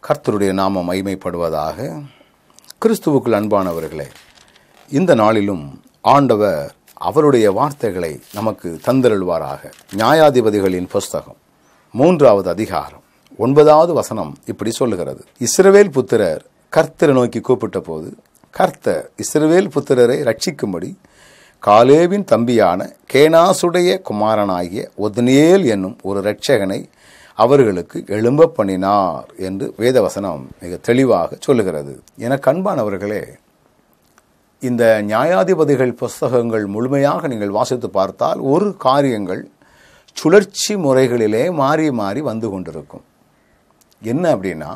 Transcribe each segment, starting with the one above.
கர்த்தருடைய நாமம் மைமைப்படுவதாக கிறிஸ்துவுக்குள் அன்பானவர்களே இந்த நாளிலும் ஆண்டவர் அவருடைய வார்த்தைகளை நமக்கு தந்தருள்வாராக நியாயாதிபதிகளின் புஸ்தகம் மூன்றாவது அதிகாரம் ஒன்பதாவது வசனம் இப்படி சொல்லுகிறது இஸ்ரவேல் புத்திரர் கர்த்தரை நோக்கி கூப்பிட்ட போது கர்த்தர் இஸ்ரவேல் புத்திரரை ரட்சிக்கும்படி காலேவின் தம்பியான கேனாசுடைய குமாரனாகிய ஒத்னேல் என்னும் ஒரு இரட்சகனை அவர்களுக்கு எழும்ப பண்ணினார் என்று வேதவசனம் மிக தெளிவாக சொல்லுகிறது என கண்பானவர்களே இந்த நியாயாதிபதிகள் புஸ்தகங்கள் முழுமையாக நீங்கள் வாசித்து பார்த்தால் ஒரு காரியங்கள் சுழற்சி முறைகளிலே மாறி மாறி வந்து கொண்டிருக்கும் என்ன அப்படின்னா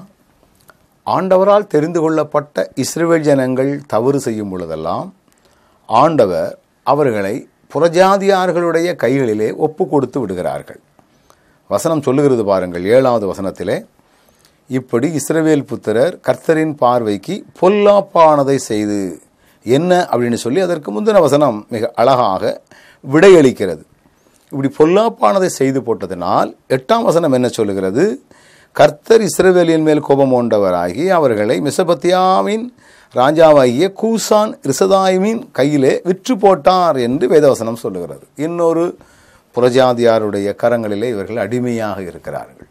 ஆண்டவரால் தெரிந்து கொள்ளப்பட்ட இஸ்ரேல் ஜனங்கள் தவறு செய்யும் பொழுதெல்லாம் ஆண்டவர் அவர்களை புறஜாதியார்களுடைய கைகளிலே ஒப்பு கொடுத்து விடுகிறார்கள் வசனம் சொல்லுகிறது பாருங்கள் ஏழாவது வசனத்திலே இப்படி இஸ்ரவேல் புத்திரர் கர்த்தரின் பார்வைக்கு பொல்லாப்பானதை செய்து என்ன அப்படின்னு சொல்லி அதற்கு முந்தின வசனம் மிக அழகாக விடையளிக்கிறது இப்படி பொல்லாப்பானதை செய்து போட்டதனால் எட்டாம் வசனம் என்ன சொல்லுகிறது கர்த்தர் இஸ்ரவேலின் மேல் கோபம் கொண்டவராகி அவர்களை மிசபத்தியாவின் ராஜாவாகிய கூசான் ரிசதாயுமின் கையிலே விற்று போட்டார் என்று வேதவசனம் சொல்லுகிறது இன்னொரு புறஜாதியாருடைய கரங்களிலே இவர்கள் அடிமையாக இருக்கிறார்கள்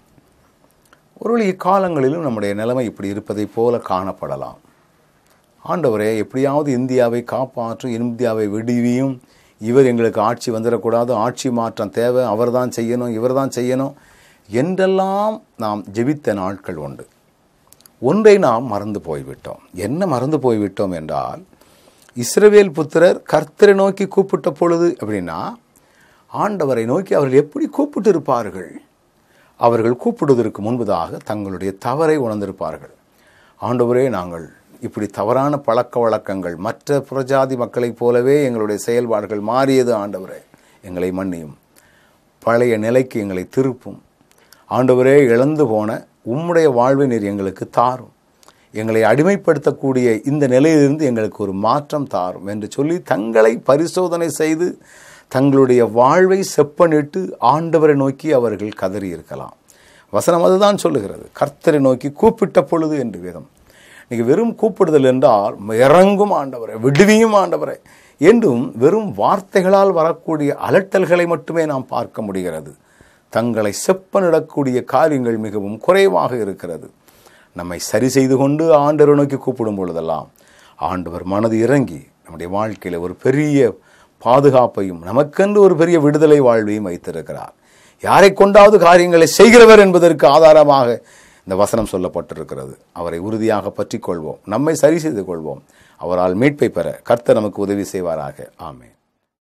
ஒரு இக்காலங்களிலும் நம்முடைய நிலைமை இப்படி இருப்பதைப் போல காணப்படலாம் ஆண்டவரே எப்படியாவது இந்தியாவை காப்பாற்று இந்தியாவை விடுவியும் இவர் எங்களுக்கு ஆட்சி வந்துடக்கூடாது ஆட்சி மாற்றம் தேவை அவர்தான் செய்யணும் இவர்தான் செய்யணும் என்றெல்லாம் நாம் ஜெபித்த நாட்கள் உண்டு ஒன்றை நாம் மறந்து போய்விட்டோம் என்ன மறந்து போய்விட்டோம் என்றால் இஸ்ரவேல் புத்திரர் கர்த்தரை நோக்கி கூப்பிட்ட பொழுது அப்படின்னா ஆண்டவரை நோக்கி அவர்கள் எப்படி கூப்பிட்டு இருப்பார்கள் அவர்கள் கூப்பிடுவதற்கு முன்பதாக தங்களுடைய தவறை உணர்ந்திருப்பார்கள் ஆண்டவரே நாங்கள் இப்படி தவறான பழக்க வழக்கங்கள் மற்ற புறஜாதி மக்களைப் போலவே எங்களுடைய செயல்பாடுகள் மாறியது ஆண்டவரே எங்களை மன்னியும் பழைய நிலைக்கு எங்களை திருப்பும் ஆண்டவரே இழந்து போன உம்முடைய வாழ்வை நீர் எங்களுக்கு தாரும் எங்களை அடிமைப்படுத்தக்கூடிய இந்த நிலையிலிருந்து எங்களுக்கு ஒரு மாற்றம் தாரும் என்று சொல்லி தங்களை பரிசோதனை செய்து தங்களுடைய வாழ்வை செப்பனிட்டு ஆண்டவரை நோக்கி அவர்கள் கதறி இருக்கலாம் வசனம் அதுதான் சொல்லுகிறது கர்த்தரை நோக்கி கூப்பிட்ட பொழுது என்று வேதம் இன்னைக்கு வெறும் கூப்பிடுதல் என்றால் இறங்கும் ஆண்டவரை விடுவியும் ஆண்டவரை என்றும் வெறும் வார்த்தைகளால் வரக்கூடிய அலட்டல்களை மட்டுமே நாம் பார்க்க முடிகிறது தங்களை செப்பனிடக்கூடிய காரியங்கள் மிகவும் குறைவாக இருக்கிறது நம்மை சரி செய்து கொண்டு ஆண்டவரை நோக்கி கூப்பிடும் பொழுதெல்லாம் ஆண்டவர் மனது இறங்கி நம்முடைய வாழ்க்கையில் ஒரு பெரிய பாதுகாப்பையும் நமக்கென்று ஒரு பெரிய விடுதலை வாழ்வையும் வைத்திருக்கிறார் யாரை கொண்டாவது காரியங்களை செய்கிறவர் என்பதற்கு ஆதாரமாக இந்த வசனம் சொல்லப்பட்டிருக்கிறது அவரை உறுதியாக பற்றி கொள்வோம் நம்மை சரி செய்து கொள்வோம் அவரால் மீட்பை பெற கர்த்தர் நமக்கு உதவி செய்வாராக ஆமேன்